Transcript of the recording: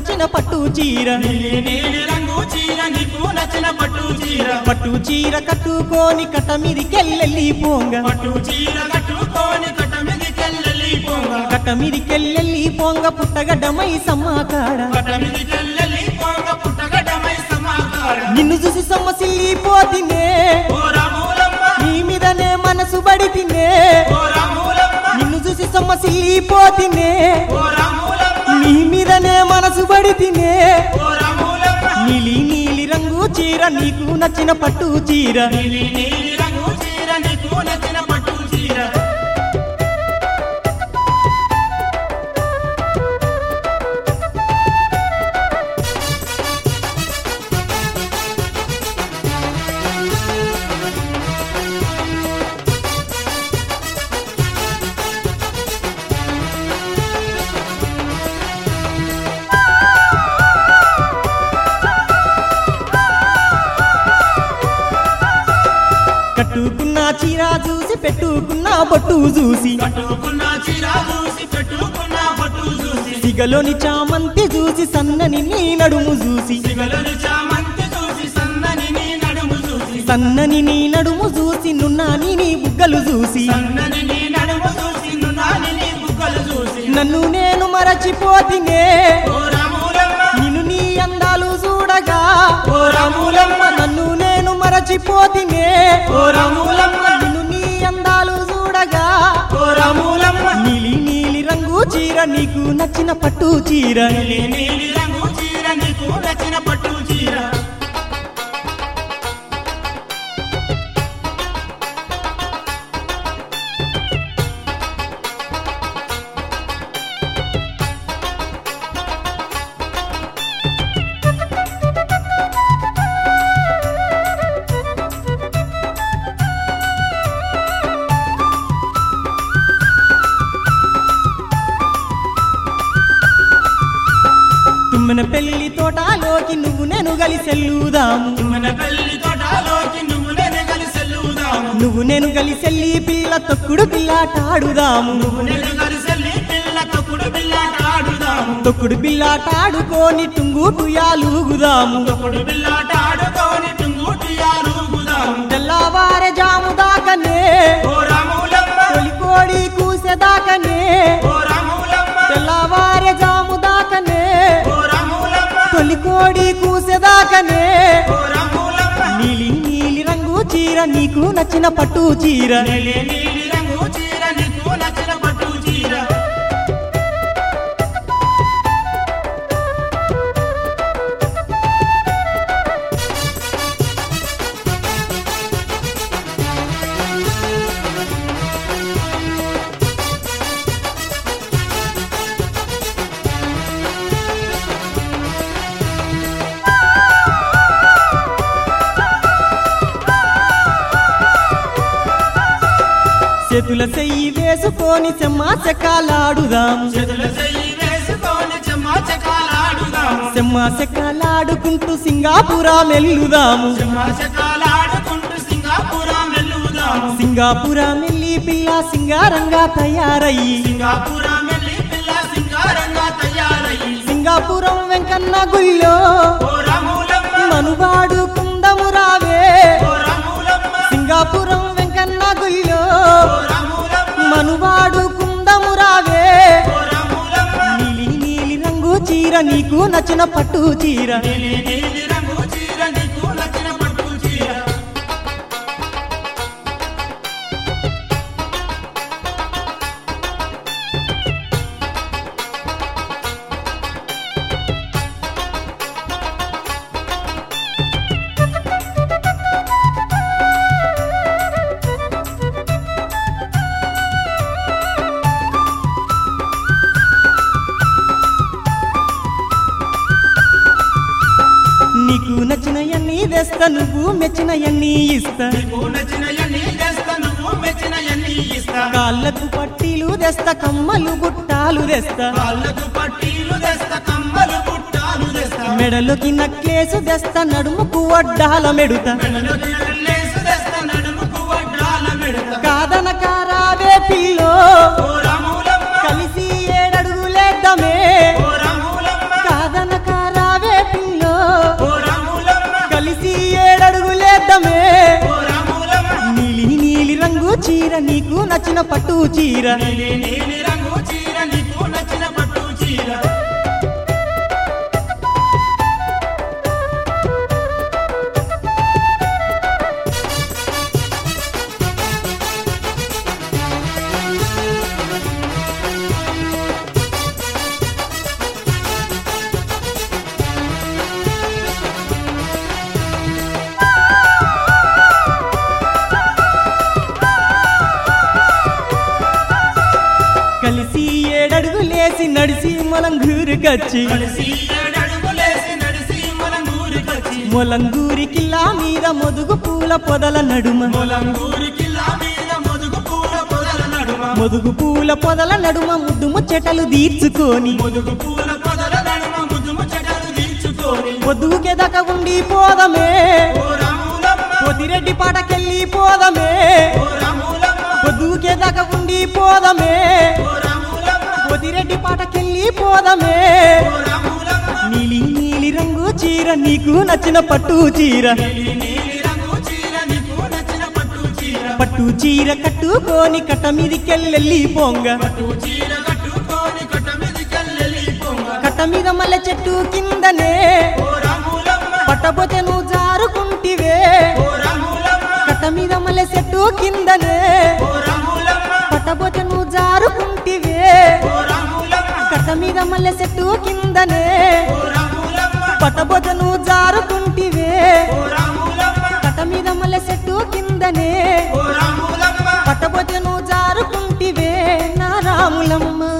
నచ్చిన పట్టు చీర నీలి నీలి రంగు చీర నీకు నచ్చిన పట్టు చీర పట్టు చీర కట్టుకొని కట్ట మీదికెళ్ళెళ్ళి పోంగ పట్టు చీర కట్టుకొని కట్ట మీదికెళ్ళి పోంగ కట్ట మీదికెళ్ళెళ్ళి పోంగ పుట్టగడ్డమై సమ్మాకాడ కట్ట మీదికెళ్ళి పోంగ పుట్టగడ్డమై సమాకార నిన్ను చూసి సొమ్మసిల్లిపోతినే ఓ రాములమ్మ నీ మీదనే మనసు పడితినే ఓ రాములమ్మ నిన్ను చూసి సొమ్మసిల్లిపోతినే ఓ రాములమ్మ నీ మీదనే మనసు పడితినే ఓ రాములమ్మ నీలి నీలి రంగు చీర నీకు నచ్చిన పట్టు చీర నీలి నీలి రంగు చీర నీకు నచ్చిన పట్టు చీర కట్టుకున్న చీర చూసి పెట్టుకున్న బొట్టు చూసి కట్టుకున్న చీర చూసి పెట్టుకున్న పట్టు చూసి సిగలోని చామంతి చూసి సన్నని నీ నడుము చూసి సిగలను చామంతి చూసి సన్నని నీ నడుము చూసి సన్నని నీ నడుము చూసి నున్నాని నీ బుగ్గలు చూసి సన్నని నీ నడుము చూసి నున్నాని నీ బుగ్గలు చూసి నన్ను నేను మరచిపోతినే ఓ రాములమ్మ నిన్ను నీ అందాలు చూడగా ఓ రాములమ్మ నన్ను నేను మరచిపోతినే ఓ రాములమ్మ నిన్ను నీ అందాలు చూడగా ఓ రాములమ్మ నీలి నీలి రంగు చీర నీకు నచ్చిన పట్టు చీర నీలి నీలి రంగు చీర నీకు నచ్చిన పట్టు చీర తుమ్మెన పెళ్లి తోటలోకి నువ్వు నేను కలిసెల్లుదాము మన పెళ్లి తోటలోకి నువ్వు నేను కలిసి వెళ్ళుదాము నువ్వు నేను కలిసెల్లి పిల్ల తొక్కుడు పిల్లాటాడుదాము నువ్వు నేను కలిసి వెళ్ళి పిల్ల తొక్కుడు బిల్లాట ఆడుదాము తొక్కుడు పిల్లాటాడుకొని టుంగు టుయాలుగుదాము తొక్కుడు బిల్లాట ఆడుకొని టుంగుటియాలుగుదాము తెల్లవారే జాము దాకనే ఓ రాములమ్మ తొలి కోడి కూసెదాకనే ఓ రాములమ్మ తెల్లవారే జాము దాకనే ఓ రాములమ్మ తొలి కోడి కూసెదాకనే ఓ రాములమ్మ నీలి నీలి రంగు చీర నీకు నచ్చిన పట్టు చీర నీలి నీలి రంగు చీర నీకు నచ్చిన పట్టు చీర చేతుల చెయ్యి వేసుకొని చెమ్మా చెక్కాలాడుదాం చేతుల చెయ్యి వేసుకొని చెమ్మా చెకాలాడుదాము చెమ్మా చెక్కాలాడుకుంటూ సింగాపురా మెల్లుదాము చెమ్మా చెకాలాడుకుంటూ సింగాపురం వెళ్ళుదాము సింగాపురా మెల్లి పిల్ల సింగారంగా తయారయ్యి సింగాపురం వెళ్ళి పిల్ల సింగారంగా తయారయ్యి సింగాపురం వెంకన్న గుళ్ళో ఓ రాములమ్మ మనువాడు కుందము రావే ఓ రాములమ్మ సింగాపురం వెంకన్న గుళ్ళో ఓ రాములమ్మ మనువాడు కుందము రావే ఓ రాములమ్మ నీలి నీలి రంగు చీర నీకు నచ్చిన పట్టు చీర నీలి నీలి రంగు చీర నీకు నచ్చిన పట్టు చీర నీకు నచ్చినయన్నీ తెస్తా నువ్వు మెచ్చినయన్నీ ఇస్తా నీకు నచ్చినయన్నీ తెస్తా నువ్వు మెచ్చినయన్నీ ఇస్తా కాళ్ళకు పట్టీలు తెస్తా కమ్మలు గుట్టాలు తెస్తా కాళ్ళకు పట్టీలు తెస్తా కమ్మలు పుట్టాలు తెస్తా మెడలోకి నక్లేసు తెస్తా నడుముకు వడ్డాల మెడుతా మెడలోకి నల్లేసు తెస్తా నడుముకు వడ్డాల మెడత కాదనక రావే పిల్లో ఓ రాములమ్మ కలిసి ఏడడుగులేద్దామే ఓ రాములమ్మ కాదనక చీర నీకు నచ్చిన పట్టు చీర నీలి నీలి రంగు చీర నీకు నచ్చిన పట్టు చీర కలిసి ఏడడుగులేసి నడిసి మొలంగూరు కచ్చి కలిసి ఏడడుగులేసి నడిసి మనం ఊరికొచ్చి మొలంగూరి కిల్లా మీద మొదుగు పూల పొదల నడుమ పొలంగూరి కిల్లా మీద మొదుగు పూల పొదల నడుమ మొదుగు పూల పొదల నడుమ ముద్దు ముచ్చటలు తీర్చుకొని ముదుగు పూల పొదల నడుమ ముద్దు ముచ్చటలు తీర్చుకొని పొద్దుకెదక ఉండి పోదమే ఓ రాములమ్మ పొదిరెడ్డి పాటకెళ్ళి పోదమే ఓ రాములమ్మ పొద్దుకెదక ఉండి పోదమే ఓ రాములమ్మ పొదిరెడ్డి పాటకెళ్ళి పోదమే ఓ రాములమ్మ నీలి నీలి రంగు చీర నీకు నచ్చిన పట్టు చీర నీలి నీలి రంగు చీర నీకు నచ్చిన పట్టు చీర పట్టు చీర కట్టుకొని కట్ట మీదికెళ్ళి పొంగ పట్టు చీర కట్టుకొని కట్ట మీదకెళ్ళి పొంగ కట్ట మీద మల్లె చెట్టు కిందనే ఓ రాములమ్మ పట్టబోతే నువ్వు జారుకుంటివే ఓ రాములమ్మ కట్ట మీద మల్లె చెట్టు కిందనే ఓ రాములమ్మ పట్టబోతే నువ్వు జారుకుంటివే ఓ రాములమ్మ కట్ట మీద మల్లె చెట్టు కిందనే ఓ రాములమ్మ పట్టబోతే నువ్వు జారుకుంటివే ఓ రాములమ్మ కట్ట మీద మల్లె చెట్టు కిందనే ఓ రాములమ్మ పట్టబోతే నువ్వు జారుకుంటివే నా రాములమ్మ